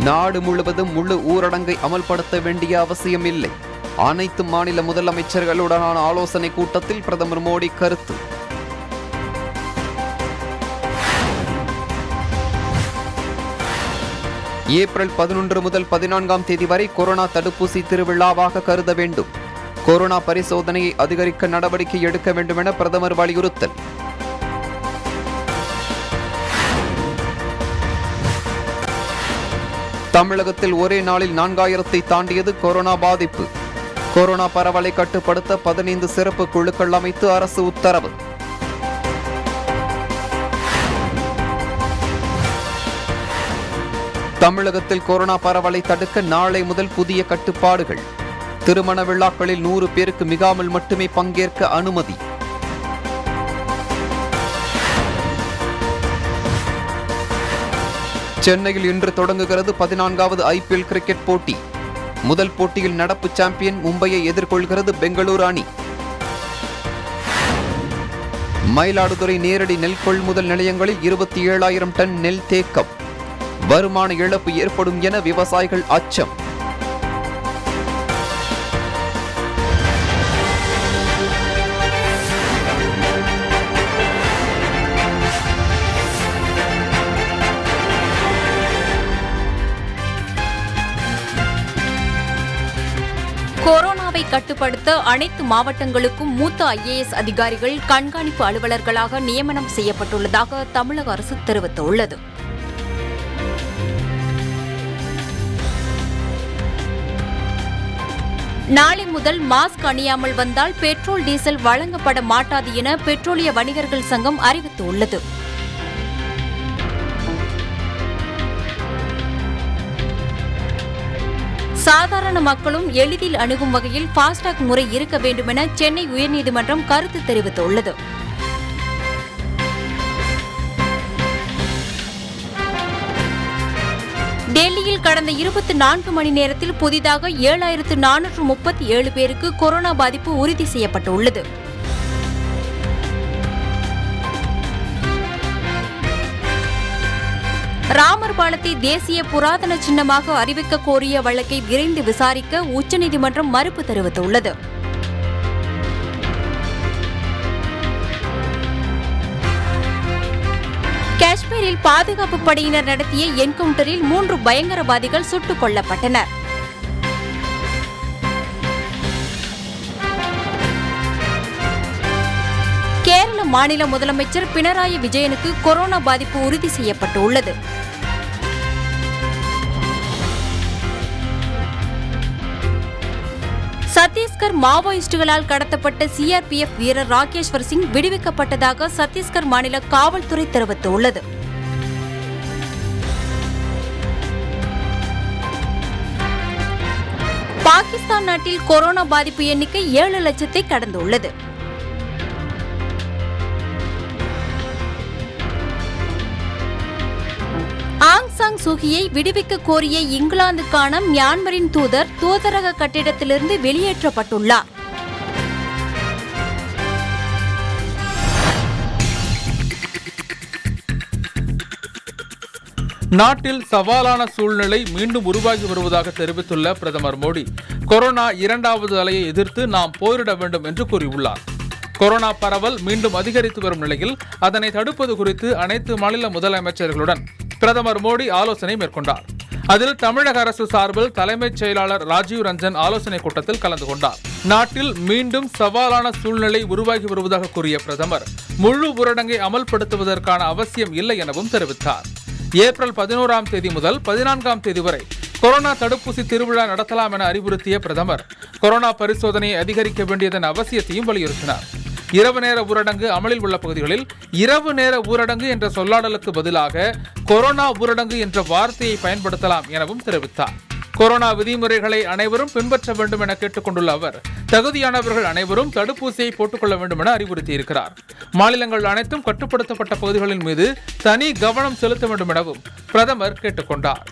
நாடு முழுவதும் முழு ஊரடங்கை அமல்படுத்த வேண்டிய அவசியம் இல்லை அனைத்து மாநில முதலமைச்சர்களுடனான ஆலோசனை கூட்டத்தில் பிரதமர் மோடி கருத்து ஏப்ரல் பதினொன்று முதல் பதினான்காம் தேதி வரை கொரோனா தடுப்பூசி திருவிழாவாக கருத வேண்டும் கொரோனா பரிசோதனையை அதிகரிக்க நடவடிக்கை எடுக்க வேண்டும் என பிரதமர் வலியுறுத்தல் தமிழகத்தில் ஒரே நாளில் நான்காயிரத்தை தாண்டியது கொரோனா பாதிப்பு கொரோனா பரவலை கட்டுப்படுத்த பதினைந்து சிறப்பு குழுக்கள் அமைத்து அரசு உத்தரவு தமிழகத்தில் கொரோனா பரவலை தடுக்க நாளை முதல் புதிய கட்டுப்பாடுகள் திருமண விழாக்களில் நூறு பேருக்கு மிகாமல் மட்டுமே பங்கேற்க அனுமதி சென்னையில் இன்று தொடங்குகிறது பதினான்காவது ஐபிஎல் கிரிக்கெட் போட்டி முதல் போட்டியில் நடப்பு சாம்பியன் மும்பையை எதிர்கொள்கிறது பெங்களூரு அணி மயிலாடுதுறை நேரடி நெல் கொள்முதல் நிலையங்களில் இருபத்தி ஏழாயிரம் டன் நெல் தேக்கம் வருமான இழப்பு ஏற்படும் என விவசாயிகள் அச்சம் கொரோனாவை கட்டுப்படுத்த அனைத்து மாவட்டங்களுக்கும் மூத்த ஐஏஎஸ் அதிகாரிகள் கண்காணிப்பு அலுவலர்களாக நியமனம் செய்யப்பட்டுள்ளதாக தமிழக அரசு தெரிவித்துள்ளது நாளை முதல் மாஸ்க் அணியாமல் வந்தால் பெட்ரோல் டீசல் வழங்கப்பட மாட்டாது என பெட்ரோலிய வணிகர்கள் சங்கம் அறிவித்துள்ளது சாதாரண மக்களும் எளிதில் அணுகும் வகையில் ஃபாஸ்டாக் முறை இருக்க வேண்டுமென சென்னை உயர்நீதிமன்றம் கருத்து தெரிவித்துள்ளது டெல்லியில் கடந்த இருபத்தி நான்கு மணி நேரத்தில் புதிதாக ஏழாயிரத்து நானூற்று முப்பத்தி ஏழு பேருக்கு கொரோனா பாதிப்பு உறுதி செய்யப்பட்டுள்ளது ராமர் பாலத்தை தேசிய புராதன சின்னமாக அறிவிக்க கோரிய வழக்கை விரைந்து விசாரிக்க உச்சநீதிமன்றம் மறுப்பு தெரிவித்துள்ளது காஷ்மீரில் பாதுகாப்பு படையினர் நடத்திய என்கவுண்டரில் மூன்று பயங்கரவாதிகள் சுட்டுக் கொல்லப்பட்டனர் கேரள மாநில முதலமைச்சர் பினராயி விஜயனுக்கு கொரோனா பாதிப்பு உறுதி செய்யப்பட்டுள்ளது சத்தீஸ்கர் மாவோயிஸ்டுகளால் கடத்தப்பட்ட சிஆர்பிஎஃப் வீரர் ராகேஸ்வர் சிங் விடுவிக்கப்பட்டதாக சத்தீஸ்கர் மாநில காவல்துறை தெரிவித்துள்ளது பாகிஸ்தான் நாட்டில் கொரோனா பாதிப்பு எண்ணிக்கை ஏழு லட்சத்தை கடந்துள்ளது ஆங் சாங் சூகியை விடுவிக்க கோரிய இங்கிலாந்துக்கான மியான்மரின் தூதர் தூதரக கட்டிடத்திலிருந்து வெளியேற்றப்பட்டுள்ளார் நாட்டில் சவாலான சூழ்நிலை மீண்டும் உருவாகி வருவதாக தெரிவித்துள்ள பிரதமர் மோடி கொரோனா இரண்டாவது அலையை எதிர்த்து நாம் போரிட வேண்டும் என்று கூறியுள்ளார் கொரோனா பரவல் மீண்டும் அதிகரித்து வரும் நிலையில் அதனை தடுப்பது குறித்து அனைத்து மாநில முதலமைச்சர்களுடன் பிரதமர் மோடி ஆலோசனை மேற்கொண்டார் அதில் தமிழக அரசு சார்பில் தலைமைச் செயலாளர் ராஜீவ் ரஞ்சன் ஆலோசனை கூட்டத்தில் கலந்து கொண்டார் நாட்டில் மீண்டும் சவாலான சூழ்நிலை உருவாகி வருவதாக கூறிய பிரதமர் முழு ஊரடங்கை அமல்படுத்துவதற்கான அவசியம் இல்லை எனவும் தெரிவித்தார் ஏப்ரல் பதினோராம் தேதி முதல் பதினான்காம் தேதி வரை கொரோனா தடுப்பூசி திருவிழா நடத்தலாம் என அறிவுறுத்திய பிரதமர் கொரோனா பரிசோதனையை அதிகரிக்க வேண்டியதன் அவசியத்தையும் வலியுறுத்தினார் இரவு நேர ஊரடங்கு அமலில் உள்ள பகுதிகளில் இரவு நேர ஊரடங்கு என்ற சொல்லாடலுக்கு பதிலாக கொரோனா ஊரடங்கு என்ற வார்த்தையை பயன்படுத்தலாம் எனவும் தெரிவித்தார் கொரோனா விதிமுறைகளை அனைவரும் பின்பற்ற வேண்டும் என கேட்டுக்கொண்டுள்ள அவர் தகுதியானவர்கள் அனைவரும் தடுப்பூசியை போட்டுக்கொள்ள வேண்டும் என அறிவுறுத்தியிருக்கிறார் மாநிலங்கள் அனைத்தும் கட்டுப்படுத்தப்பட்ட பகுதிகளின் மீது தனி கவனம் செலுத்த வேண்டும் எனவும் பிரதமர் கேட்டுக்கொண்டார்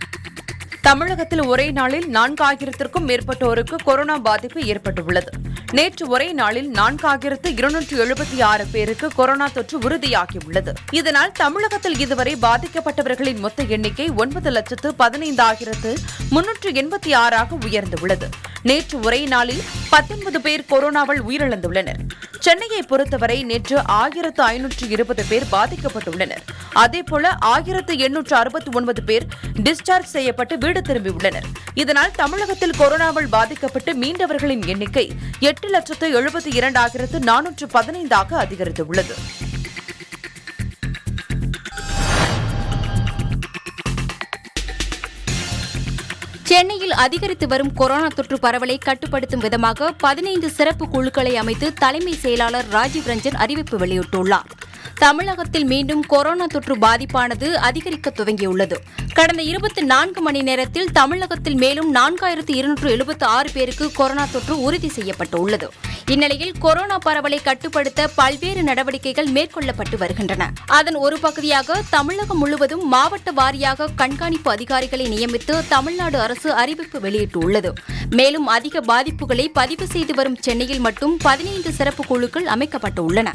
தமிழகத்தில் ஒரே நாளில் நான்காயிரத்திற்கும் மேற்பட்டோருக்கு கொரோனா பாதிப்பு ஏற்பட்டுள்ளது நேற்று ஒரே நாளில் நான்காயிரத்து இருநூற்று எழுபத்தி ஆறு பேருக்கு கொரோனா தொற்று உறுதியாகியுள்ளது இதனால் தமிழகத்தில் இதுவரை பாதிக்கப்பட்டவர்களின் மொத்த எண்ணிக்கை ஒன்பது லட்சத்து பதினைந்தாயிரத்து முன்னூற்று எண்பத்தி ஆறாக உயர்ந்துள்ளது நேற்று ஒரே நாளில் பத்தொன்பது பேர் கொரோனாவால் உயிரிழந்துள்ளனர் சென்னையை பொறுத்தவரை நேற்று ஆயிரத்து ஐநூற்று இருபது பேர் பாதிக்கப்பட்டுள்ளனர் அதேபோல ஆயிரத்து எண்ணூற்று அறுபத்தி ஒன்பது பேர் டிஸ்சார்ஜ் செய்யப்பட்டு வீடு திரும்பியுள்ளனர் இதனால் தமிழகத்தில் கொரோனாவால் பாதிக்கப்பட்டு மீண்டவர்களின் எண்ணிக்கை எட்டு லட்சத்து எழுபத்தி இரண்டாயிரத்து நானூற்று பதினைந்தாக அதிகரித்துள்ளது சென்னையில் அதிகரித்து வரும் கொரோனா தொற்று பரவலை கட்டுப்படுத்தும் விதமாக பதினைந்து சிறப்பு குழுக்களை அமைத்து தலைமை செயலாளர் ராஜீவ் ரஞ்சன் அறிவிப்பு வெளியிட்டுள்ளார் தமிழகத்தில் மீண்டும் கொரோனா தொற்று பாதிப்பானது அதிகரிக்க துவங்கியுள்ளது கடந்த இருபத்தி நான்கு மணி நேரத்தில் தமிழகத்தில் மேலும் நான்காயிரத்து இருநூற்று எழுபத்தி ஆறு பேருக்கு கொரோனா தொற்று உறுதி செய்யப்பட்டுள்ளது இந்நிலையில் கொரோனா பரவலை கட்டுப்படுத்த பல்வேறு நடவடிக்கைகள் மேற்கொள்ளப்பட்டு வருகின்றன அதன் ஒரு பகுதியாக தமிழகம் முழுவதும் மாவட்ட வாரியாக கண்காணிப்பு அதிகாரிகளை நியமித்து தமிழ்நாடு அரசு அறிவிப்பு வெளியிட்டுள்ளது மேலும் அதிக பாதிப்புகளை பதிவு செய்து வரும் சென்னையில் மட்டும் பதினைந்து சிறப்பு குழுக்கள் அமைக்கப்பட்டுள்ளன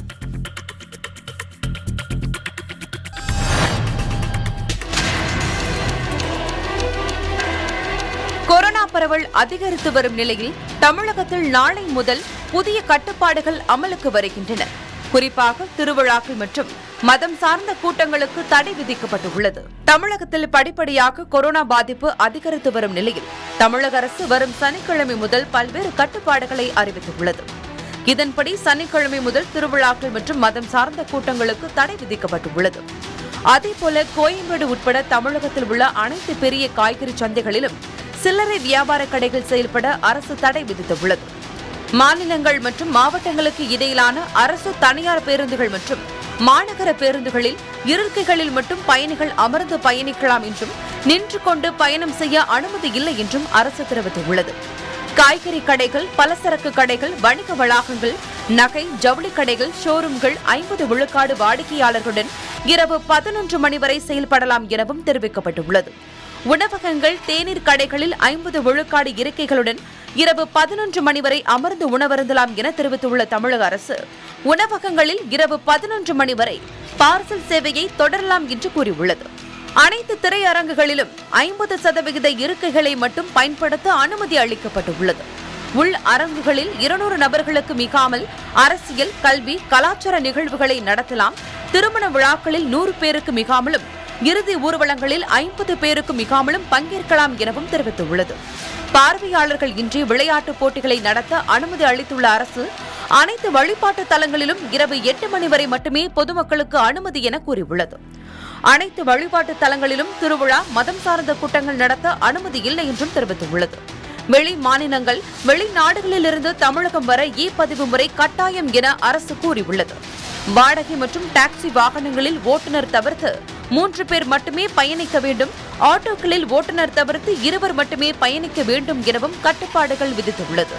கொரோனா பரவல் அதிகரித்து வரும் நிலையில் தமிழகத்தில் நாளை முதல் புதிய கட்டுப்பாடுகள் அமலுக்கு வருகின்றன குறிப்பாக திருவிழாக்கள் மற்றும் மதம் சார்ந்த கூட்டங்களுக்கு தடை விதிக்கப்பட்டுள்ளது தமிழகத்தில் படிப்படியாக கொரோனா பாதிப்பு அதிகரித்து வரும் நிலையில் தமிழக அரசு வரும் சனிக்கிழமை முதல் பல்வேறு கட்டுப்பாடுகளை அறிவித்துள்ளது இதன்படி சனிக்கிழமை முதல் திருவிழாக்கள் மற்றும் மதம் சார்ந்த கூட்டங்களுக்கு தடை விதிக்கப்பட்டுள்ளது அதேபோல கோயம்பேடு உட்பட தமிழகத்தில் உள்ள அனைத்து பெரிய காய்கறி சந்தைகளிலும் சில்லறை வியாபார கடைகள் செயல்பட அரசு தடை விதித்துள்ளது மாநிலங்கள் மற்றும் மாவட்டங்களுக்கு இடையிலான அரசு தனியார் பேருந்துகள் மற்றும் மாநகர பேருந்துகளில் இருக்கைகளில் மட்டும் பயணிகள் அமர்ந்து பயணிக்கலாம் என்றும் நின்று கொண்டு பயணம் செய்ய அனுமதி இல்லை என்றும் அரசு தெரிவித்துள்ளது காய்கறி கடைகள் பலசரக்கு கடைகள் வணிக வளாகங்கள் நகை ஜவுளி கடைகள் ஷோரூம்கள் ஐம்பது விழுக்காடு வாடிக்கையாளர்களுடன் இரவு பதினொன்று மணி வரை செயல்படலாம் எனவும் தெரிவிக்கப்பட்டுள்ளது உணவகங்கள் தேநீர் கடைகளில் ஐம்பது விழுக்காடு இருக்கைகளுடன் இரவு பதினொன்று மணி வரை அமர்ந்து உணவருந்தலாம் என தெரிவித்துள்ள தமிழக அரசு உணவகங்களில் இரவு பதினொன்று மணி வரை பார்சல் சேவையை தொடரலாம் என்று கூறியுள்ளது அனைத்து திரையரங்குகளிலும் ஐம்பது சதவிகித இருக்கைகளை மட்டும் பயன்படுத்த அனுமதி அளிக்கப்பட்டுள்ளது உள் அரங்குகளில் இருநூறு நபர்களுக்கு மிகாமல் அரசியல் கல்வி கலாச்சார நிகழ்வுகளை நடத்தலாம் திருமண விழாக்களில் நூறு பேருக்கு மிகாமலும் இறுதி ஊர்வலங்களில் ஐம்பது பேருக்கு மிகாமலும் பங்கேற்கலாம் எனவும் தெரிவித்துள்ளது பார்வையாளர்கள் இன்றி விளையாட்டுப் போட்டிகளை நடத்த அனுமதி அளித்துள்ள அரசு அனைத்து வழிபாட்டு தலங்களிலும் இரவு எட்டு மணி வரை மட்டுமே பொதுமக்களுக்கு அனுமதி என கூறியுள்ளது அனைத்து வழிபாட்டு தலங்களிலும் திருவிழா மதம் சார்ந்த கூட்டங்கள் நடத்த அனுமதி இல்லை என்றும் தெரிவித்துள்ளது வெளி மாநிலங்கள் வெளிநாடுகளிலிருந்து தமிழகம் வர இ பதிவு முறை கட்டாயம் என அரசு கூறியுள்ளது வாடகை மற்றும் டாக்ஸி வாகனங்களில் ஓட்டுநர் தவிர்த்து மூன்று பேர் மட்டுமே பயணிக்க வேண்டும் ஆட்டோக்களில் ஓட்டுநர் தவிர்த்து இருவர் மட்டுமே பயணிக்க வேண்டும் எனவும் கட்டுப்பாடுகள் விதித்துள்ளது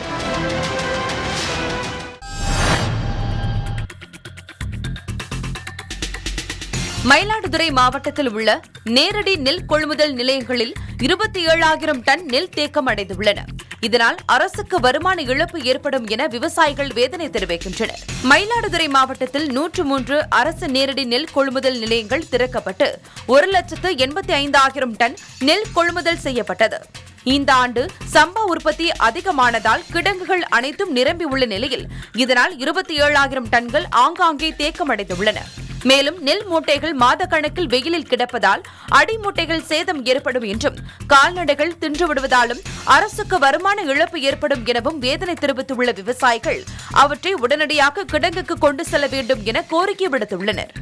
மயிலாடுதுறை மாவட்டத்தில் உள்ள நேரடி நெல் கொள்முதல் நிலையங்களில் இருபத்தி ஏழாயிரம் டன் நெல் தேக்கம் அடைந்துள்ளன இதனால் அரசுக்கு வருமான இழப்பு ஏற்படும் என விவசாயிகள் வேதனை தெரிவிக்கின்றனர் மயிலாடுதுறை மாவட்டத்தில் நூற்று மூன்று அரசு நேரடி நெல் கொள்முதல் நிலையங்கள் திறக்கப்பட்டு ஒரு லட்சத்து எண்பத்தி ஐந்தாயிரம் டன் நெல் கொள்முதல் செய்யப்பட்டது இந்த ஆண்டு சம்பா உற்பத்தி அதிகமானதால் கிடங்குகள் அனைத்தும் நிரம்பியுள்ள நிலையில் இதனால் இருபத்தி ஏழாயிரம் டன்கள் ஆங்காங்கே தேக்கமடைந்துள்ளன மேலும் நெல் மூட்டைகள் மாத கணக்கில் வெயிலில் கிடப்பதால் அடிமூட்டைகள் சேதம் ஏற்படும் என்றும் கால்நடைகள் தின்றுவிடுவதாலும் அரசுக்கு வருமான இழப்பு ஏற்படும் எனவும் வேதனை தெரிவித்துள்ள விவசாயிகள் அவற்றை உடனடியாக கிடங்குக்கு கொண்டு செல்ல வேண்டும் என கோரிக்கை விடுத்துள்ளனர்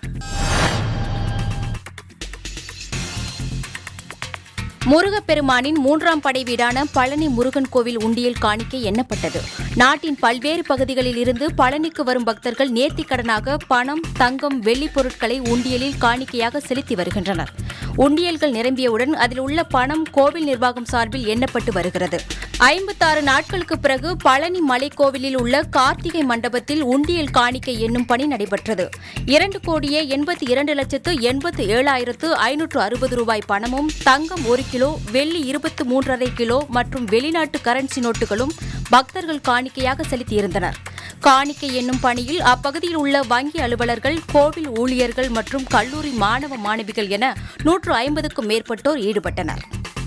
முருகப்பெருமானின் மூன்றாம் படை வீடான பழனி முருகன் கோவில் உண்டியல் காணிக்கை எண்ணப்பட்டது நாட்டின் பல்வேறு பகுதிகளில் இருந்து பழனிக்கு வரும் பக்தர்கள் நேர்த்திக் கடனாக பணம் தங்கம் வெள்ளிப் பொருட்களை உண்டியலில் காணிக்கையாக செலுத்தி வருகின்றனர் உண்டியல்கள் நிரம்பியவுடன் அதில் உள்ள பணம் கோவில் நிர்வாகம் சார்பில் எண்ணப்பட்டு வருகிறது ஐம்பத்தாறு நாட்களுக்கு பிறகு பழனி மலைக்கோவிலில் உள்ள கார்த்திகை மண்டபத்தில் உண்டியல் காணிக்கை என்னும் பணி நடைபெற்றது இரண்டு கோடியே எண்பத்தி இரண்டு லட்சத்து எண்பத்து ஏழாயிரத்து ஐநூற்று அறுபது ரூபாய் பணமும் தங்கம் ஒரு கிலோ வெள்ளி இருபத்து மூன்றரை கிலோ மற்றும் வெளிநாட்டு கரன்சி நோட்டுகளும் பக்தர்கள் காணிக்கையாக செலுத்தியிருந்தனர் காணிக்கை என்னும் பணியில் அப்பகுதியில் உள்ள வங்கி அலுவலர்கள் கோவில் ஊழியர்கள் மற்றும் கல்லூரி மாணவ மாணவிகள் என நூற்று ஐம்பதுக்கும் மேற்பட்டோர் ஈடுபட்டனர்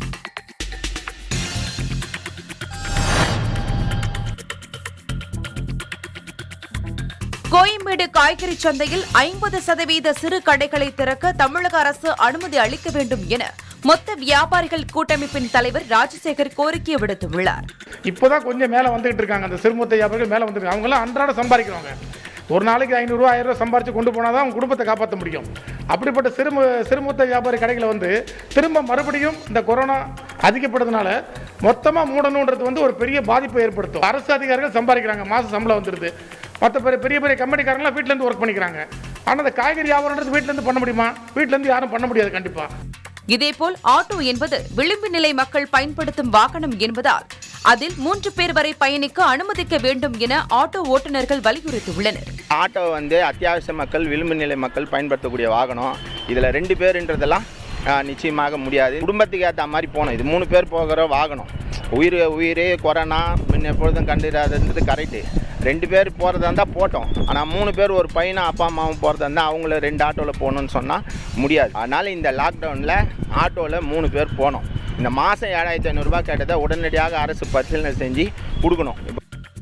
கோயம்பேடு காய்கறி சந்தையில் ஐம்பது சதவீத சிறு கடைகளை திறக்க தமிழக அரசு அனுமதி அளிக்க வேண்டும் என மொத்த வியாபாரிகள் கூட்டமைப்பின் தலைவர் ராஜசேகர் கோரிக்கை விடுத்துள்ளார் இப்போதான் கொஞ்சம் மேலே வந்துகிட்டு இருக்காங்க அந்த சிறுமூத்த வியாபாரிகள் மேலே வந்துருக்காங்க அவங்களாம் அன்றாட சம்பாதிக்கிறவங்க ஒரு நாளைக்கு ஐநூறுரூவா ஆயிரம் ரூபாய் சம்பாரிச்சு கொண்டு போனால் தான் அவங்க குடும்பத்தை காப்பாற்ற முடியும் அப்படிப்பட்ட சிறுமு சிறுமூத்த வியாபாரி கடைகளை வந்து திரும்ப மறுபடியும் இந்த கொரோனா அதிகப்படுறதுனால மொத்தமாக மூடணுன்றது வந்து ஒரு பெரிய பாதிப்பை ஏற்படுத்தும் அரசு அதிகாரிகள் சம்பாதிக்கிறாங்க மாத சம்பளம் வந்துடுது மற்ற பெரிய பெரிய பெரிய கம்பெனிக்காரங்களாம் வீட்டிலேருந்து ஒர்க் பண்ணிக்கிறாங்க ஆனால் அந்த காய்கறி வியாபாரன்றது வீட்டிலேருந்து பண்ண முடியுமா வீட்டிலேருந்து யாரும் பண்ண முடியாது கண்டிப்பாக இதேபோல் ஆட்டோ என்பது விளிம்பு நிலை மக்கள் பயன்படுத்தும் வாகனம் என்பதால் அதில் மூன்று பேர் வரை பயணிக்க அனுமதிக்க வேண்டும் என ஆட்டோ ஓட்டுநர்கள் வலியுறுத்தியுள்ளனர் ஆட்டோ வந்து அத்தியாவசிய மக்கள் விளிம்பு நிலை மக்கள் பயன்படுத்தக்கூடிய வாகனம் இதில் ரெண்டு பேருன்றதெல்லாம் ஆ, நிச்சயமாக முடியாது குடும்பத்துக்கு ஏற்ற மாதிரி போகணும் இது மூணு பேர் போகிற வாகனம் உயிர் உயிர் கொரோனா முன்ன எப்பொழுதும் கண்டுடாதது கரெக்டு ரெண்டு பேர் போகிறதா இருந்தால் போட்டோம் ஆனால் மூணு பேர் ஒரு பையனும் அப்பா அம்மாவும் போகிறதா இருந்தால் அவங்கள ரெண்டு ஆட்டோவில் போகணுன்னு சொன்னால் முடியாது அதனால் இந்த லாக்டவுனில் ஆட்டோவில் மூணு பேர் போனோம் இந்த மாதம் ஏழாயிரத்தி ஐநூறுரூபா கேட்டதை உடனடியாக அரசு பரிசீலனை செஞ்சு கொடுக்கணும் இப்போ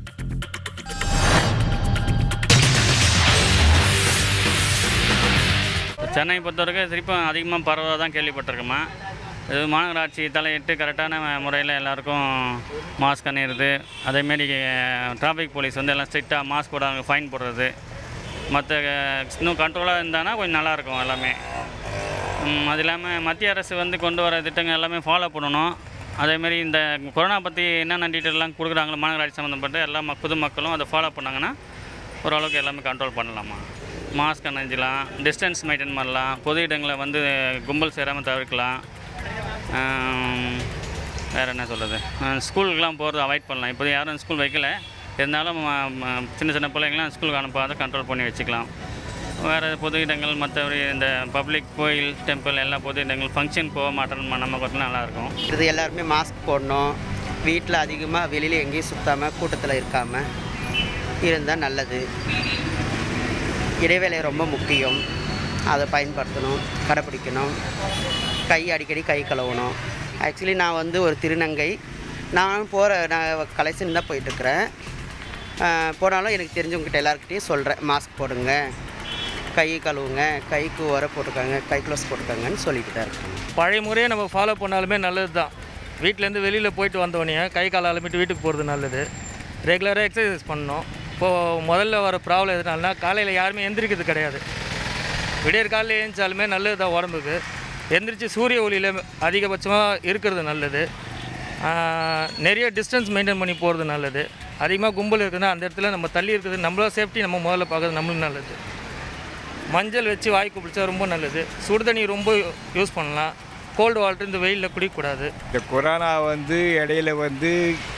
சென்னை பொறுத்தவரைக்கும் திருப்பம் அதிகமாக பரவதாக தான் கேள்விப்பட்டிருக்கோமா இது மாநகராட்சி தலையிட்டு கரெக்டான முறையில் எல்லாருக்கும் மாஸ்க் அணியிறது அதேமாரி டிராஃபிக் போலீஸ் வந்து எல்லாம் ஸ்ட்ரிக்டாக மாஸ்க் போடாங்க ஃபைன் போடுறது மற்ற இன்னும் கண்ட்ரோலாக இருந்தாங்கன்னா கொஞ்சம் நல்லாயிருக்கும் எல்லாமே ம், அது இல்லாமல் மத்திய அரசு வந்து கொண்டு வர திட்டங்கள் எல்லாமே ஃபாலோ பண்ணணும் அதேமாரி இந்த கொரோனா பற்றி என்னென்ன டீட்டெயிலாம் கொடுக்குறாங்களோ மாநகராட்சி சம்மந்தப்பட்ட எல்லா மக் பொதுமக்களும் அதை ஃபாலோ பண்ணாங்கன்னா ஓரளவுக்கு எல்லாமே கண்ட்ரோல் பண்ணலாமா மாஸ்க் அணிஞ்சிக்கலாம் டிஸ்டன்ஸ் மெயின்டைன் பண்ணலாம் பொது இடங்களை வந்து கும்பல் சேராமல் தவிர்க்கலாம் ஆம், வேறு என்ன சொல்கிறது ஸ்கூலுக்குலாம் போகிறது அவாய்ட் பண்ணலாம் இப்போ யாரும் ஸ்கூல் வைக்கல இருந்தாலும் ம- ம- சின்ன சின்ன பிள்ளைங்களாம் ஸ்கூலுக்கு அனுப்பாத கண்ட்ரோல் பண்ணி வச்சுக்கலாம் வேறு பொது இடங்கள் மற்றபடி இந்த பப்ளிக் கோயில் டெம்பிள் எல்லா பொது இடங்கள் ஃபங்க்ஷன் போக மாட்டோம் நம்ம கொஞ்சம் நல்லாயிருக்கும் இது எல்லாருமே மாஸ்க் போடணும் வீட்டில் அதிகமாக வெளியில் எங்கேயும் சுத்தாமல் கூட்டத்தில் இருக்காமல் இருந்தால் நல்லது இடைவேளை ரொம்ப முக்கியம் அதை பயன்படுத்தணும் கடைப்பிடிக்கணும் கை அடிக்கடி கை கழுவணும் ஆக்சுவலி நான் வந்து ஒரு திருநங்கை நான் போகிற நான் கலைசன் தான் போயிட்டுருக்கிறேன் போனாலும் எனக்கு தெரிஞ்சவங்ககிட்ட எல்லாருக்கிட்டையும் சொல்கிறேன் மாஸ்க் போடுங்க கை கழுவுங்க கைக்கு உர போட்டுக்கோங்க கை க்ளோஸ் போட்டுக்கோங்கன்னு சொல்லிட்டு தான் இருக்கேன் பழைய முறையை நம்ம ஃபாலோ பண்ணாலுமே நல்லது தான் வீட்டிலேருந்து வெளியில் போயிட்டு வந்தோடனே கை கால் அலம்பிட்டு வீட்டுக்கு போகிறது நல்லது ரெகுலராக எக்ஸசைஸ் பண்ணணும் இப்போது முதல்ல வர ப்ராப்ளம் எதுனாலனா காலையில் யாருமே எந்திரிக்கிறது கிடையாது விடியற் காலையில் எழுந்தாலுமே நல்லது தான் உடம்புக்கு எந்திரிச்சு சூரிய ஒளியில் அதிகபட்சமாக இருக்கிறது நல்லது ஆஹ், நிறைய டிஸ்டன்ஸ் மெயின்டைன் பண்ணி போகிறது நல்லது அதிகமாக கும்பல் இருக்குதுன்னா அந்த இடத்துல நம்ம தள்ளி இருக்கிறது நம்மளோட சேஃப்டி நம்ம முதல்ல பார்க்கறது நம்மளுக்கு நல்லது மஞ்சள் வச்சு வாய்க்கு பிடிச்சா ரொம்ப நல்லது சுடு தண்ணி ரொம்ப யூஸ் பண்ணலாம் கோல்டு வாட்டர் இந்த வெயிலில் குடிக்கக்கூடாது இந்த கொரோனா வந்து இடையில வந்து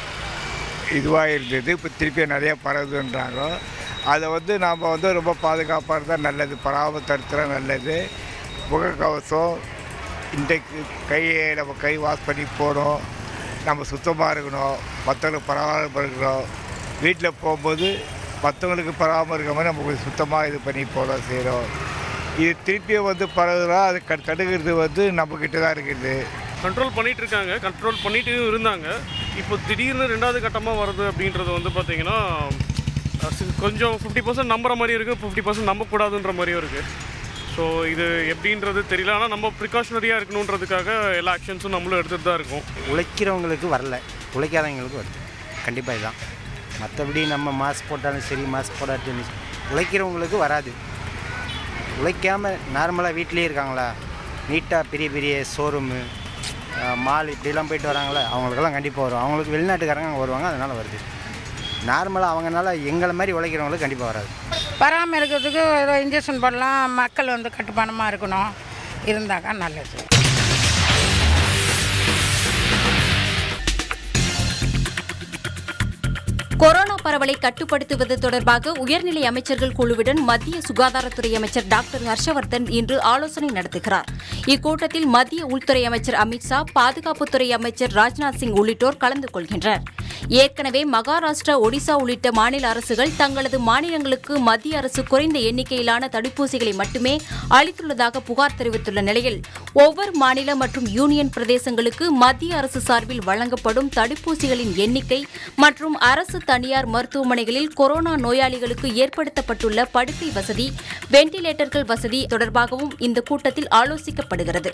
இதுவாக இருந்தது இப்போ திருப்பி நிறைய பரவுதுன்றாங்க அதை வந்து நாம் வந்து ரொம்ப பாதுகாப்பாக இருந்தால் நல்லது பராம தடுத்துற நல்லது முகக்கவசம் இன்றைக்கு கையை நம்ம கை வாஷ் பண்ணி போகணும் நம்ம சுத்தமாக இருக்கணும் மற்றவங்களுக்கு பரவாயில்ல இருக்கணும் வீட்டில் போகும்போது மற்றவங்களுக்கு பராமரிக்க இருக்க மாதிரி நம்ம கொஞ்சம் சுத்தமாக இது பண்ணி போட செய்கிறோம் இது திருப்பியும் வந்து பரவுதுனா அது க தடுக்கிறது வந்து நம்மக்கிட்ட தான் இருக்குது கண்ட்ரோல் பண்ணிட்டு இருக்காங்க கண்ட்ரோல் பண்ணிட்டு இருந்தாங்க இப்போ திடீர்னு ரெண்டாவது கட்டமாக வருது அப்படின்றது வந்து பார்த்தீங்கன்னா அஹ் சி- கொஞ்சம் ஃபிஃப்டி பர்சன்ட் நம்புற மாதிரி இருக்குது ஃபிஃப்டி பர்சன்ட் நம்பக்கூடாதுன்ற மாதிரியும் இருக்குது ஸோ இது எப்படின்றது தெரியல ஆனால் நம்ம ப்ரிகாஷனரியாக இருக்கணுன்றதுக்காக எல்லா ஆக்ஷன்ஸும் நம்மளும் எடுத்துகிட்டு தான் இருக்கோம் உழைக்கிறவங்களுக்கு வரல உழைக்காதவங்களுக்கு வருது கண்டிப்பாக இதுதான் மற்றபடி நம்ம மாஸ்க் போட்டாலும் சரி மாஸ்க் போடாட்டியும் சரி, உழைக்கிறவங்களுக்கு வராது உழைக்காமல் நார்மலாக வீட்டிலே இருக்காங்களா நீட்டாக பெரிய பெரிய ஷோரூமு மால் இப்படிலாம் போயிட்டு வராங்களா அவங்களுக்கெல்லாம் கண்டிப்பாக வரும் அவங்களுக்கு வெளிநாட்டுக்காரங்க அங்கே வருவாங்க அதனால் வருது நார்மலாக அவங்கனால எங்களை மாதிரி உழைக்கிறவங்களுக்கு கண்டிப்பாக வராது பராமரிக்கிறதுக்கு ஏதோ இன்ஜெக்ஷன் போடலாம் மக்கள் வந்து கட்டுப்பானமாக இருக்கணும் இருந்தாக்கா நல்லது கொரோனா பரவலை கட்டுப்படுத்துவது தொடர்பாக உயர்நிலை அமைச்சர்கள் குழுவுடன் மத்திய சுகாதாரத்துறை அமைச்சர் டாக்டர் ஹர்ஷவர்தன் இன்று ஆலோசனை நடத்துகிறார் இக்கூட்டத்தில் மத்திய உள்துறை அமைச்சர் அமித்ஷா பாதுகாப்புத்துறை அமைச்சர் ராஜ்நாத் சிங் உள்ளிட்டோர் கலந்து கொள்கின்றனர் ஏற்கனவே மகாராஷ்டிரா ஒடிசா உள்ளிட்ட மாநில அரசுகள் தங்களது மாநிலங்களுக்கு மத்திய அரசு குறைந்த எண்ணிக்கையிலான தடுப்பூசிகளை மட்டுமே அளித்துள்ளதாக புகார் தெரிவித்துள்ள நிலையில் ஒவ்வொரு மாநில மற்றும் யூனியன் பிரதேசங்களுக்கு மத்திய அரசு சார்பில் வழங்கப்படும் தடுப்பூசிகளின் எண்ணிக்கை மற்றும் அரசு தனியார் மருத்துவமனைகளில் கொரோனா நோயாளிகளுக்கு ஏற்படுத்தப்பட்டுள்ள படுக்கை வசதி வெண்டிலேட்டர்கள் வசதி தொடர்பாகவும் இந்த கூட்டத்தில் ஆலோசிக்கப்படுகிறது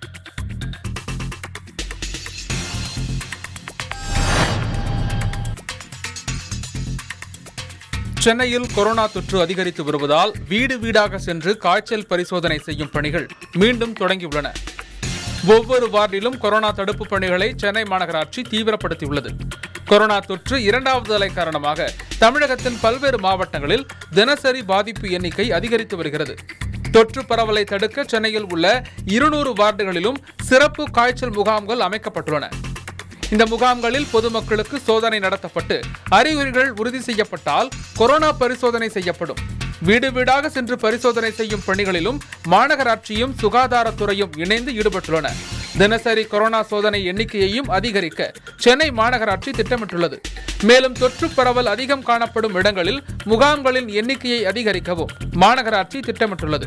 சென்னையில் கொரோனா தொற்று அதிகரித்து வருவதால் வீடு வீடாக சென்று காய்ச்சல் பரிசோதனை செய்யும் பணிகள் மீண்டும் தொடங்கியுள்ளன ஒவ்வொரு வார்டிலும் கொரோனா தடுப்பு பணிகளை சென்னை மாநகராட்சி தீவிரப்படுத்தியுள்ளது கொரோனா தொற்று இரண்டாவது அலை காரணமாக தமிழகத்தின் பல்வேறு மாவட்டங்களில் தினசரி பாதிப்பு எண்ணிக்கை அதிகரித்து வருகிறது தொற்று பரவலை தடுக்க சென்னையில் உள்ள இருநூறு வார்டுகளிலும் சிறப்பு காய்ச்சல் முகாம்கள் அமைக்கப்பட்டுள்ளன இந்த முகாம்களில் பொதுமக்களுக்கு சோதனை நடத்தப்பட்டு அறிகுறிகள் உறுதி செய்யப்பட்டால் கொரோனா பரிசோதனை செய்யப்படும் வீடு வீடாக சென்று பரிசோதனை செய்யும் பணிகளிலும் மாநகராட்சியும் சுகாதாரத்துறையும் இணைந்து ஈடுபட்டுள்ளன தினசரி கொரோனா சோதனை எண்ணிக்கையையும் அதிகரிக்க சென்னை மாநகராட்சி திட்டமிட்டுள்ளது மேலும் தொற்று பரவல் அதிகம் காணப்படும் இடங்களில் முகாம்களின் எண்ணிக்கையை அதிகரிக்கவும் மாநகராட்சி திட்டமிட்டுள்ளது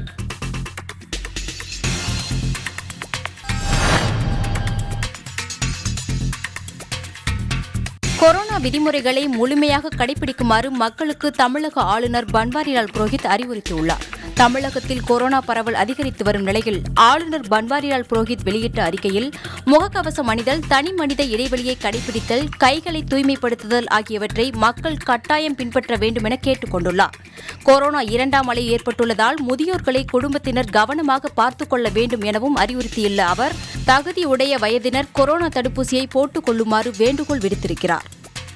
கொரோனா விதிமுறைகளை முழுமையாக கடைபிடிக்குமாறு மக்களுக்கு தமிழக ஆளுநர் பன்வாரிலால் புரோஹித் அறிவுறுத்தியுள்ளார் தமிழகத்தில் கொரோனா பரவல் அதிகரித்து வரும் நிலையில் ஆளுநர் பன்வாரிலால் புரோஹித் வெளியிட்ட அறிக்கையில் முகக்கவசம் அணிதல் தனி மனித இடைவெளியை கடைபிடித்தல் கைகளை தூய்மைப்படுத்துதல் ஆகியவற்றை மக்கள் கட்டாயம் பின்பற்ற வேண்டும் என கேட்டுக் கொண்டுள்ளார் கொரோனா இரண்டாம் அலை ஏற்பட்டுள்ளதால் முதியோர்களை குடும்பத்தினர் கவனமாக பார்த்துக் கொள்ள வேண்டும் எனவும் அறிவுறுத்தியுள்ள அவர் தகுதியுடைய வயதினர் கொரோனா தடுப்பூசியை போட்டுக் கொள்ளுமாறு வேண்டுகோள் விடுத்திருக்கிறார்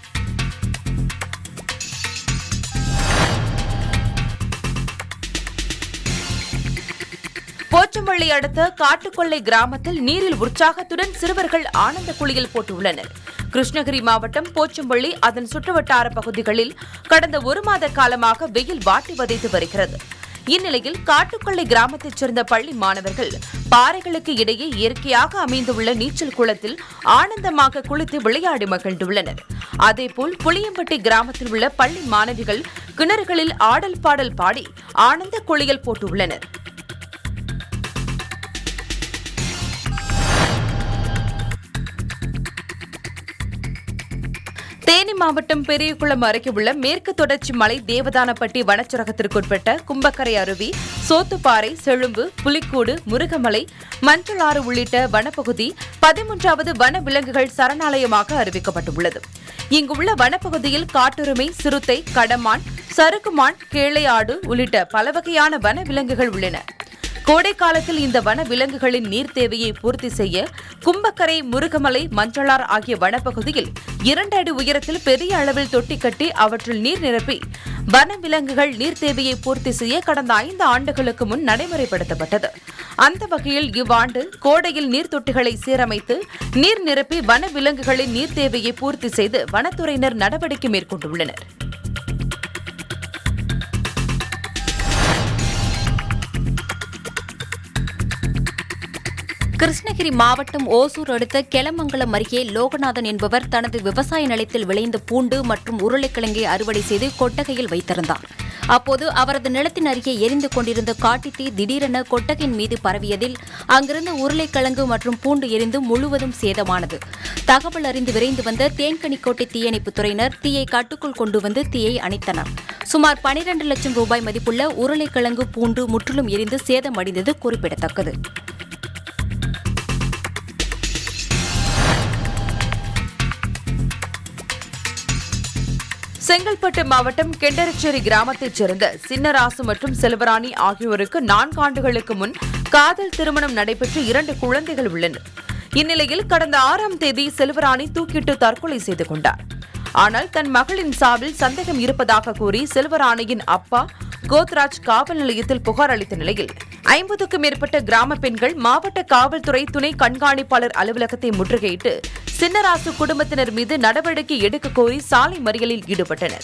போச்சம்பள்ளி அடுத்த காட்டுக்கொள்ளை கிராமத்தில் நீரில் உற்சாகத்துடன் சிறுவர்கள் ஆனந்த குளியல் போட்டுள்ளனர் கிருஷ்ணகிரி மாவட்டம் போச்சம்பள்ளி அதன் சுற்றுவட்டார பகுதிகளில் கடந்த ஒரு மாத காலமாக வெயில் வாட்டி வதைத்து வருகிறது இந்நிலையில் காட்டுக்கொள்ளை கிராமத்தைச் சேர்ந்த பள்ளி மாணவர்கள் பாறைகளுக்கு இடையே இயற்கையாக அமைந்துள்ள நீச்சல் குளத்தில் ஆனந்தமாக குளித்து விளையாடி மகிழ்ந்துள்ளனர் அதேபோல் புளியம்பட்டி கிராமத்தில் உள்ள பள்ளி மாணவிகள் கிணறுகளில் ஆடல் பாடல் பாடி ஆனந்த குளியல் போட்டுள்ளனர் தேனி மாவட்டம் பெரியகுளம் அருகே உள்ள மேற்கு தொடர்ச்சி மலை தேவதானப்பட்டி வனச்சரகத்திற்குட்பட்ட கும்பக்கரை அருவி சோத்துப்பாறை செழும்பு புலிக்கூடு முருகமலை மஞ்சளாறு உள்ளிட்ட வனப்பகுதி பதிமூன்றாவது வன விலங்குகள் சரணாலயமாக அறிவிக்கப்பட்டுள்ளது இங்குள்ள வனப்பகுதியில் காட்டுரிமை சிறுத்தை கடமான் சறுக்குமான் கேளையாடு உள்ளிட்ட பல வகையான வன விலங்குகள் உள்ளன கோடை காலத்தில் இந்த வன விலங்குகளின் நீர் தேவையை பூர்த்தி செய்ய கும்பக்கரை முருகமலை மஞ்சளார் ஆகிய வனப்பகுதியில் இரண்டு அடி உயரத்தில் பெரிய அளவில் தொட்டி கட்டி அவற்றில் நீர் நிரப்பி வன விலங்குகள் நீர் தேவையை பூர்த்தி செய்ய கடந்த ஐந்து ஆண்டுகளுக்கு முன் நடைமுறைப்படுத்தப்பட்டது அந்த வகையில் இவ்வாண்டு கோடையில் நீர் தொட்டிகளை சீரமைத்து நீர் நிரப்பி வன விலங்குகளின் நீர் தேவையை பூர்த்தி செய்து வனத்துறையினர் நடவடிக்கை மேற்கொண்டுள்ளனர் கிருஷ்ணகிரி மாவட்டம் ஓசூர் அடுத்த கெலமங்கலம் அருகே லோகநாதன் என்பவர் தனது விவசாய நிலத்தில் விளைந்த பூண்டு மற்றும் உருளைக்கிழங்கை அறுவடை செய்து கொட்டகையில் வைத்திருந்தார் அப்போது அவரது நிலத்தின் அருகே எரிந்து கொண்டிருந்த காட்டுத்தீ திடீரென கொட்டகையின் மீது பரவியதில் அங்கிருந்த உருளைக்கிழங்கு மற்றும் பூண்டு எரிந்து முழுவதும் சேதமானது தகவல் அறிந்து விரைந்து வந்த தேன்கனிக்கோட்டை தீயணைப்புத் துறையினர் தீயை கட்டுக்குள் கொண்டு வந்து தீயை அணைத்தனர் சுமார் பனிரண்டு லட்சம் ரூபாய் மதிப்புள்ள உருளைக்கிழங்கு பூண்டு முற்றிலும் எரிந்து சேதமடைந்தது குறிப்பிடத்தக்கது செங்கல்பட்டு மாவட்டம் கெண்டரச்சேரி கிராமத்தைச் சேர்ந்த சின்னராசு மற்றும் செல்வராணி ஆகியோருக்கு நான்கு ஆண்டுகளுக்கு முன் காதல் திருமணம் நடைபெற்று இரண்டு குழந்தைகள் உள்ளனர் இந்நிலையில் கடந்த ஆறாம் தேதி செல்வராணி தூக்கிட்டு தற்கொலை செய்து கொண்டார் ஆனால் தன் மகளின் சாவில் சந்தேகம் இருப்பதாக கூறி செல்வராணியின் அப்பா கோத்ராஜ் காவல் நிலையத்தில் புகார் அளித்த நிலையில் ஐம்பதுக்கும் மேற்பட்ட கிராம பெண்கள் மாவட்ட காவல்துறை துணை கண்காணிப்பாளர் அலுவலகத்தை முற்றுகையிட்டு சின்னராசு குடும்பத்தினர் மீது நடவடிக்கை எடுக்க கோரி சாலை மறியலில் ஈடுபட்டனர்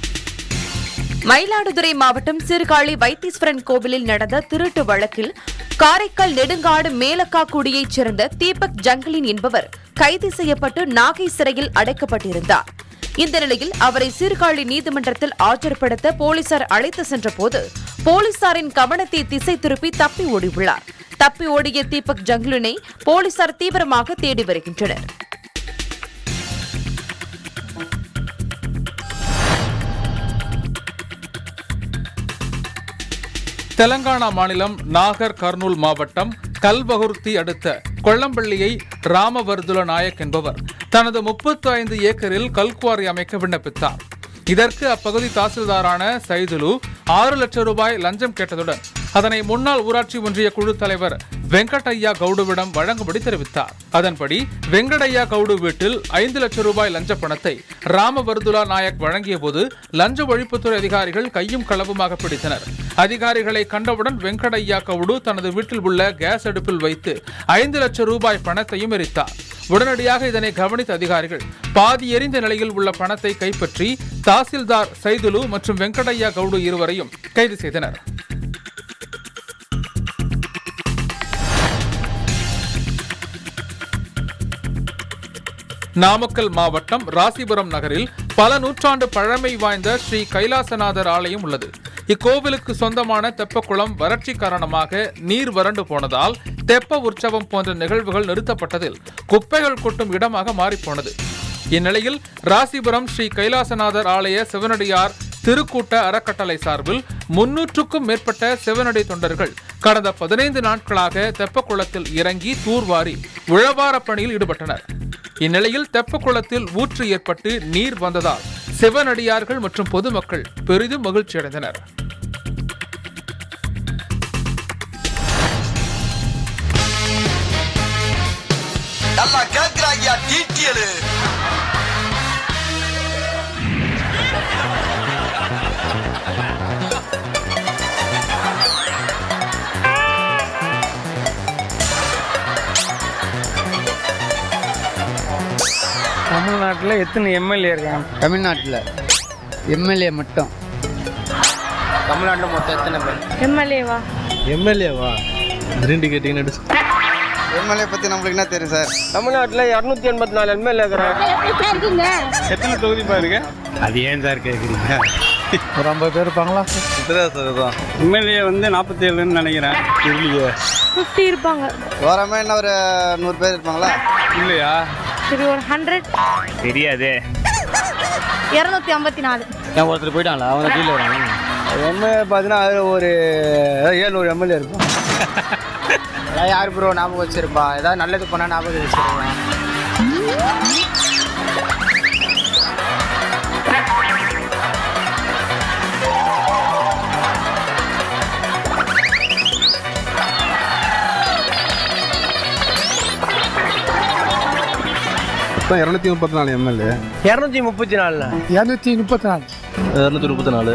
மயிலாடுதுறை மாவட்டம் சீர்காழி வைத்தீஸ்வரன் கோவிலில் நடந்த திருட்டு வழக்கில் காரைக்கால் நெடுங்காடு மேலக்காக்குடியைச் சேர்ந்த தீபக் ஜங்கலின் என்பவர் கைது செய்யப்பட்டு நாகை சிறையில் அடைக்கப்பட்டிருந்தார் இந்த நிலையில் அவரை சீர்காழி நீதிமன்றத்தில் ஆஜர்படுத்த போலீசார் அழைத்து சென்றபோது போலீசாரின் கவனத்தை திசை திருப்பி தப்பி ஓடியுள்ளார் தப்பி ஓடிய தீபக் ஜங்லினை போலீசார் தீவிரமாக தேடி வருகின்றனர் தெலங்கானா மாநிலம் நாகர் கர்னூல் மாவட்டம் கல்பகுர்த்தி அடுத்த கொள்ளம்பள்ளியை ராமவர்துல நாயக் என்பவர் தனது முப்பத்தி ஐந்து ஏக்கரில் கல்குவாரி அமைக்க விண்ணப்பித்தார் இதற்கு அப்பகுதி தாசில்தாரான சைதுலு ஆறு லட்சம் ரூபாய் லஞ்சம் கேட்டதுடன் அதனை முன்னாள் ஊராட்சி ஒன்றிய குழு தலைவர் வெங்கடையா கவுடுவிடம் வழங்கும்படி தெரிவித்தார் அதன்படி வெங்கடையா கவுடு வீட்டில் ஐந்து லட்சம் ரூபாய் லஞ்ச பணத்தை ராமவர்துலா நாயக் வழங்கிய போது லஞ்ச ஒழிப்புத்துறை அதிகாரிகள் கையும் களவுமாக பிடித்தனர் அதிகாரிகளை கண்டவுடன் வெங்கடையா கவுடு தனது வீட்டில் உள்ள கேஸ் அடுப்பில் வைத்து ஐந்து லட்சம் ரூபாய் பணத்தையும் எரித்தார் உடனடியாக இதனை கவனித்த அதிகாரிகள் பாதி எரிந்த நிலையில் உள்ள பணத்தை கைப்பற்றி தாசில்தார் சைதுலு மற்றும் வெங்கடையா கவுடு இருவரையும் கைது செய்தனர் நாமக்கல் மாவட்டம் ராசிபுரம் நகரில் பல நூற்றாண்டு பழமை வாய்ந்த ஸ்ரீ கைலாசநாதர் ஆலயம் உள்ளது இக்கோவிலுக்கு சொந்தமான தெப்பக்குளம் வறட்சி காரணமாக நீர் வறண்டு போனதால் தெப்ப உற்சவம் போன்ற நிகழ்வுகள் நிறுத்தப்பட்டதில் குப்பைகள் கொட்டும் இடமாக மாறிப்போனது இந்நிலையில் ராசிபுரம் ஸ்ரீ கைலாசநாதர் ஆலய சிவனடியார் திருக்கூட்ட அறக்கட்டளை சார்பில் முன்னூற்றுக்கும் மேற்பட்ட சிவனடி தொண்டர்கள் கடந்த பதினைந்து நாட்களாக தெப்பக்குளத்தில் இறங்கி தூர்வாரி உழவார பணியில் ஈடுபட்டனர் இந்நிலையில் தெப்பக்குளத்தில் ஊற்று ஏற்பட்டு நீர் வந்ததால் சிவனடியார்கள் மற்றும் பொதுமக்கள் பெரிதும் மகிழ்ச்சியடைந்தனர் நல்லா கேக்குறாங்க டீட்டியலு தமிழ்நாட்டில் எத்தனை எம்எல்ஏ இருக்காங்க தமிழ்நாட்டில் எம்எல்ஏ மட்டும் தமிழ்நாட்டில் மொத்தம் எத்தனை பேர் எம்எல்ஏவா எம்எல்ஏவா ரெண்டு கேட்டீங்கன்னு எம்எல்ஏ பற்றி நம்மளுக்கு என்ன தெரியும் சார் தமிழ்நாட்டில் இரநூத்தி எண்பத்தி நாலு எம்எல்ஏ இருக்கிறாங்க எத்தனை தொகுதி பாருங்க அது ஏன் சார் கேட்குறீங்க ஒரு ஐம்பது பேர் இருப்பாங்களா சார் தான் எம்எல்ஏ வந்து நாற்பத்தி ஏழுன்னு நினைக்கிறேன் இல்லையே ஃபிஃப்டி இருப்பாங்க ஓரமே என்ன ஒரு நூறு பேர் இருப்பாங்களா இல்லையா சரி ஒரு ஹண்ட்ரட் தெரியாதே இரநூத்தி ஐம்பத்தி நாலு நான் ஒருத்தர் போயிட்டாங்களா அவங்க கீழே வராங்க எம்எல்ஏ பார்த்தீங்கன்னா அது ஒரு ஏழ்நூறு எம்எல்ஏ இருக்கும் அதான் யார் ப்ரோ ஞாபகம் வச்சிருப்பா ஏதாவது நல்லது பண்ணால் ஞாபகம் வச்சிருக்கேன் மொத்தம் இரநூத்தி முப்பத்தி நாலு எம்எல்ஏ இரநூத்தி முப்பத்தி நாலுல இரநூத்தி முப்பத்தி நாலு இரநூத்தி முப்பத்தி நாலு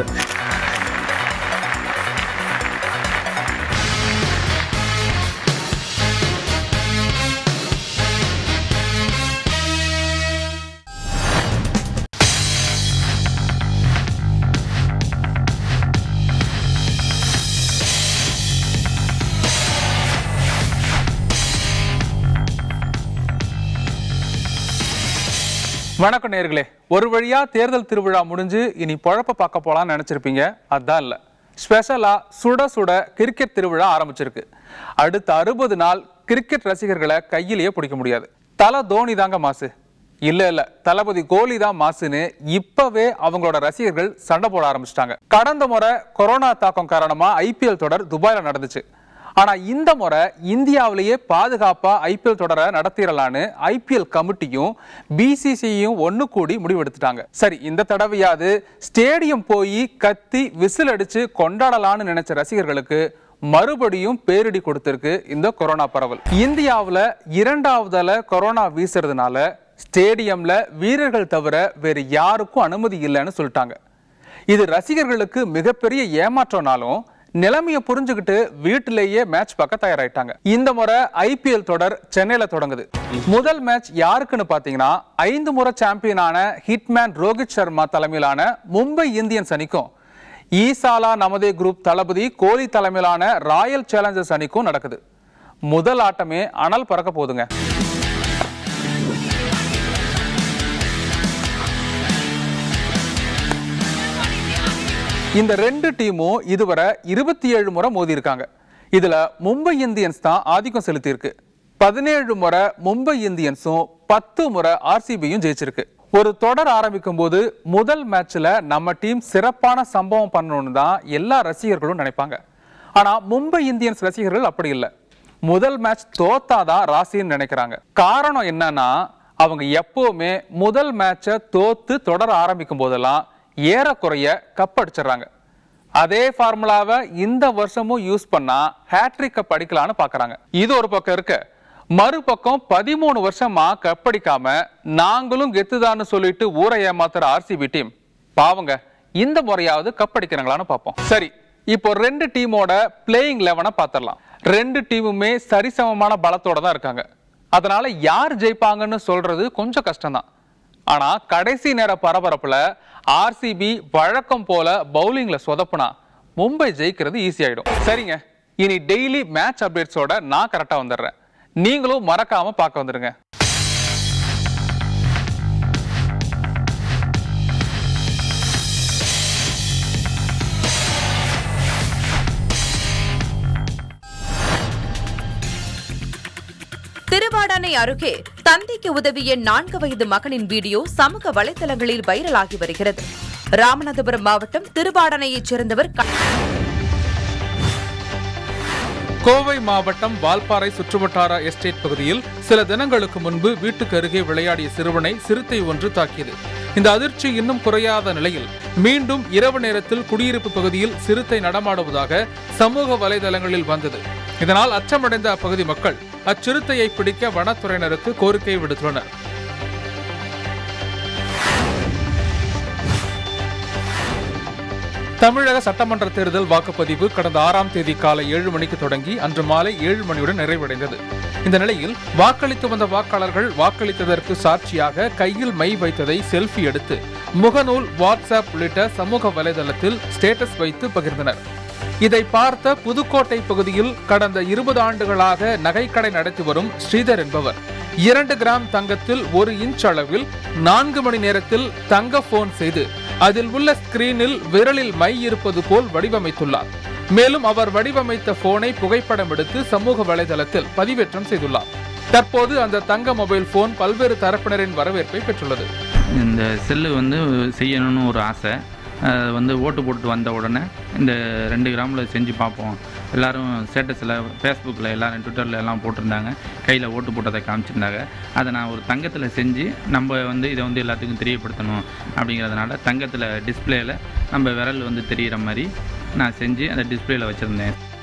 வணக்கம் நேர்களே ஒரு வழியா தேர்தல் திருவிழா முடிஞ்சு இனி பொழப்ப பார்க்க போலாம்னு நினைச்சிருப்பீங்க அதான் இல்ல ஸ்பெஷலா சுட சுட கிரிக்கெட் திருவிழா ஆரம்பிச்சிருக்கு அடுத்த அறுபது நாள் கிரிக்கெட் ரசிகர்களை கையிலேயே பிடிக்க முடியாது தல தோனி தாங்க மாசு இல்ல இல்ல தளபதி கோலி தான் மாசுன்னு இப்பவே அவங்களோட ரசிகர்கள் சண்டை போட ஆரம்பிச்சிட்டாங்க கடந்த முறை கொரோனா தாக்கம் காரணமா ஐபிஎல் தொடர் துபாயில நடந்துச்சு ஆனா இந்த முறை இந்தியாவிலேயே பாதுகாப்பா ஐபிஎல் தொடரை நடத்திடலான்னு ஐபிஎல் கமிட்டியும் பிசிசியும் ஒண்ணு கூடி முடிவெடுத்துட்டாங்க சரி இந்த தடவையாவது ஸ்டேடியம் போய் கத்தி விசில் அடிச்சு கொண்டாடலான்னு நினைச்ச ரசிகர்களுக்கு மறுபடியும் பேரிடி கொடுத்திருக்கு இந்த கொரோனா பரவல் இந்தியாவுல இரண்டாவது அலை கொரோனா வீசுறதுனால ஸ்டேடியம்ல வீரர்கள் தவிர வேறு யாருக்கும் அனுமதி இல்லைன்னு சொல்லிட்டாங்க இது ரசிகர்களுக்கு மிகப்பெரிய ஏமாற்றம்னாலும் நிலைமையை புரிஞ்சுக்கிட்டு வீட்டிலேயே மேட்ச் பார்க்க தயாராயிட்டாங்க இந்த முறை ஐபிஎல் தொடர் சென்னையில தொடங்குது முதல் மேட்ச் யாருக்குன்னு பாத்தீங்கன்னா ஐந்து முறை சாம்பியனான ஹிட்மேன் ரோஹித் சர்மா தலைமையிலான மும்பை இந்தியன்ஸ் அணிக்கும் ஈசாலா நமதே குரூப் தளபதி கோலி தலைமையிலான ராயல் சேலஞ்சர்ஸ் அணிக்கும் நடக்குது முதல் ஆட்டமே அனல் பறக்க போகுதுங்க இந்த ரெண்டு டீமும் இதுவரை இருபத்தி ஏழு முறை மோதி இருக்காங்க இதுல மும்பை இந்தியன்ஸ் தான் ஆதிக்கம் செலுத்தியிருக்கு பதினேழு முறை மும்பை இந்தியன்ஸும் பத்து முறை ஆர்சிபியும் ஜெயிச்சிருக்கு ஒரு தொடர் ஆரம்பிக்கும் போது முதல் மேட்ச்ல நம்ம டீம் சிறப்பான சம்பவம் பண்ணணும்னு தான் எல்லா ரசிகர்களும் நினைப்பாங்க ஆனா மும்பை இந்தியன்ஸ் ரசிகர்கள் அப்படி இல்லை முதல் மேட்ச் தோத்தாதான் ராசின்னு நினைக்கிறாங்க காரணம் என்னன்னா அவங்க எப்பவுமே முதல் மேட்சை தோத்து தொடர ஆரம்பிக்கும் போதெல்லாம் ஏறக்குறைய கப் அடிச்சிடுறாங்க அதே ஃபார்முலாவை இந்த வருஷமும் யூஸ் பண்ணா ஹேட்ரிக் கப் அடிக்கலான்னு பாக்குறாங்க இது ஒரு பக்கம் இருக்க மறுபக்கம் பதிமூணு வருஷமா கப் அடிக்காம நாங்களும் கெத்துதான்னு சொல்லிட்டு ஊரை ஏமாத்துற ஆர்சிபி டீம் பாவங்க இந்த முறையாவது கப் அடிக்கிறாங்களான்னு பார்ப்போம் சரி இப்போ ரெண்டு டீமோட பிளேயிங் லெவனை பார்த்துடலாம் ரெண்டு டீமுமே சரிசமமான பலத்தோட தான் இருக்காங்க அதனால யார் ஜெயிப்பாங்கன்னு சொல்றது கொஞ்சம் கஷ்டம்தான் ஆனா கடைசி நேர பரபரப்புல ஆர்சிபி வழக்கம் போல பவுலிங்ல சொதப்புனா மும்பை ஜெயிக்கிறது ஈஸி ஆயிடும் சரிங்க இனி டெய்லி மேட்ச் அப்டேட்ஸோட நான் கரெக்டா வந்துடுறேன் நீங்களும் மறக்காம பார்க்க வந்துருங்க திருவாடானை அருகே தந்தைக்கு உதவிய நான்கு வயது மகனின் வீடியோ சமூக வலைதளங்களில் வைரலாகி வருகிறது ராமநாதபுரம் மாவட்டம் திருவாடானையைச் சேர்ந்தவர் க- கோவை மாவட்டம் வால்பாறை சுற்றுவட்டார எஸ்டேட் பகுதியில் சில தினங்களுக்கு முன்பு வீட்டுக்கு அருகே விளையாடிய சிறுவனை சிறுத்தை ஒன்று தாக்கியது இந்த அதிர்ச்சி இன்னும் குறையாத நிலையில் மீண்டும் இரவு நேரத்தில் குடியிருப்பு பகுதியில் சிறுத்தை நடமாடுவதாக சமூக வலைதளங்களில் வந்தது இதனால் அச்சமடைந்த அப்பகுதி மக்கள் அச்சிறுத்தையை பிடிக்க வனத்துறையினருக்கு கோரிக்கை விடுத்துள்ளனர் தமிழக சட்டமன்ற தேர்தல் வாக்குப்பதிவு கடந்த ஆறாம் தேதி காலை ஏழு மணிக்கு தொடங்கி அன்று மாலை ஏழு மணியுடன் நிறைவடைந்தது இந்த நிலையில் வாக்களித்து வந்த வாக்காளர்கள் வாக்களித்ததற்கு சாட்சியாக கையில் மை வைத்ததை செல்ஃபி எடுத்து முகநூல் வாட்ஸ்அப் உள்ளிட்ட சமூக வலைதளத்தில் ஸ்டேட்டஸ் வைத்து பகிர்ந்தனர் இதை பார்த்த புதுக்கோட்டை பகுதியில் கடந்த இருபது ஆண்டுகளாக நகைக்கடை நடத்தி வரும் ஸ்ரீதர் என்பவர் இரண்டு கிராம் தங்கத்தில் ஒரு இன்ச் அளவில் நான்கு மணி நேரத்தில் தங்க போன் செய்து அதில் உள்ள ஸ்கிரீனில் விரலில் மை இருப்பது போல் வடிவமைத்துள்ளார் மேலும் அவர் வடிவமைத்த போனை புகைப்படம் எடுத்து சமூக வலைதளத்தில் பதிவேற்றம் செய்துள்ளார் தற்போது அந்த தங்க மொபைல் போன் பல்வேறு தரப்பினரின் வரவேற்பை பெற்றுள்ளது இந்த செல்லு வந்து செய்யணும்னு ஒரு ஆசை அது வந்து ஓட்டு போட்டு வந்த உடனே இந்த ரெண்டு கிராமில் செஞ்சு பார்ப்போம் எல்லாரும் ஸ்டேட்டஸில் ஃபேஸ்புக்கில் எல்லாரும் ட்விட்டரில் எல்லாம் போட்டிருந்தாங்க கையில் ஓட்டு போட்டதை காமிச்சிருந்தாங்க அதை நான் ஒரு தங்கத்தில் செஞ்சு நம்ம வந்து இதை வந்து எல்லாத்துக்கும் தெரியப்படுத்தணும் அப்படிங்கிறதுனால தங்கத்தில் டிஸ்பிளேயில் நம்ம விரல் வந்து தெரிகிற மாதிரி நான் செஞ்சு அந்த டிஸ்பிளேயில் வச்சுருந்தேன்